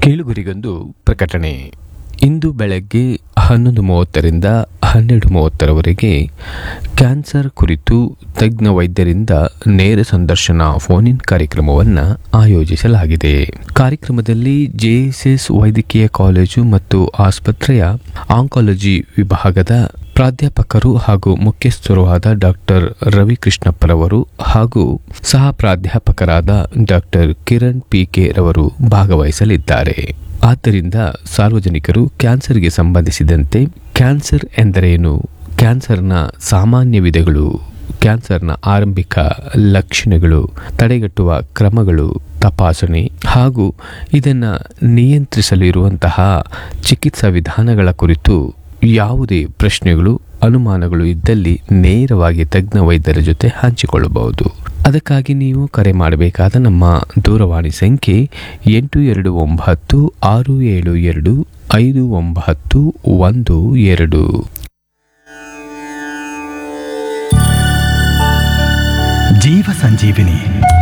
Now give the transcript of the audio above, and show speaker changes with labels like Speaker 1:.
Speaker 1: ಕೇಳುಗರಿಗೊಂದು ಪ್ರಕಟಣೆ ಇಂದು ಬೆಳಗ್ಗೆ ಹನ್ನೊಂದು ಮೂವತ್ತರಿಂದ ಹನ್ನೆರಡು ಮೂವತ್ತರವರೆಗೆ ಕ್ಯಾನ್ಸರ್ ಕುರಿತು ತಜ್ಞ ವೈದ್ಯರಿಂದ ನೇರ ಸಂದರ್ಶನ ಫೋನ್ ಇನ್ ಕಾರ್ಯಕ್ರಮವನ್ನು ಆಯೋಜಿಸಲಾಗಿದೆ ಕಾರ್ಯಕ್ರಮದಲ್ಲಿ ಜೆಎಸ್ಎಸ್ ವೈದ್ಯಕೀಯ ಕಾಲೇಜು ಮತ್ತು ಆಸ್ಪತ್ರೆಯ ಆಂಕಾಲಜಿ ವಿಭಾಗದ ಪ್ರಾಧ್ಯಾಪಕರು ಹಾಗೂ ಮುಖ್ಯಸ್ಥರು ಆದ ಡಾಕ್ಟರ್ ರವಿಕೃಷ್ಣಪ್ಪರವರು ಹಾಗೂ ಸಹ ಪ್ರಾಧ್ಯಾಪಕರಾದ ಡಾಕ್ಟರ್ ಕಿರಣ್ ಪಿ ಕೆ ರವರು ಭಾಗವಹಿಸಲಿದ್ದಾರೆ ಆದ್ದರಿಂದ ಸಾರ್ವಜನಿಕರು ಕ್ಯಾನ್ಸರ್ಗೆ ಸಂಬಂಧಿಸಿದಂತೆ ಕ್ಯಾನ್ಸರ್ ಎಂದರೇನು ಕ್ಯಾನ್ಸರ್ನ ಸಾಮಾನ್ಯ ವಿಧಗಳು ಕ್ಯಾನ್ಸರ್ನ ಆರಂಭಿಕ ಲಕ್ಷಣಗಳು ತಡೆಗಟ್ಟುವ ಕ್ರಮಗಳು ತಪಾಸಣೆ ಹಾಗೂ ಇದನ್ನು ನಿಯಂತ್ರಿಸಲು ಇರುವಂತಹ ಚಿಕಿತ್ಸಾ ವಿಧಾನಗಳ ಕುರಿತು ಯಾವುದೇ ಪ್ರಶ್ನೆಗಳು ಅನುಮಾನಗಳು ಇದ್ದಲ್ಲಿ ನೇರವಾಗಿ ತಜ್ಞ ವೈದ್ಯರ ಜೊತೆ ಹಂಚಿಕೊಳ್ಳಬಹುದು ಅದಕ್ಕಾಗಿ ನೀವು ಕರೆ ಮಾಡಬೇಕಾದ ನಮ್ಮ ದೂರವಾಣಿ ಸಂಖ್ಯೆ ಎಂಟು ಎರಡು ಒಂಬತ್ತು ಆರು ಏಳು ಎರಡು ಐದು ಒಂಬತ್ತು ಒಂದು ಎರಡು
Speaker 2: ಜೀವ ಸಂಜೀವಿನಿ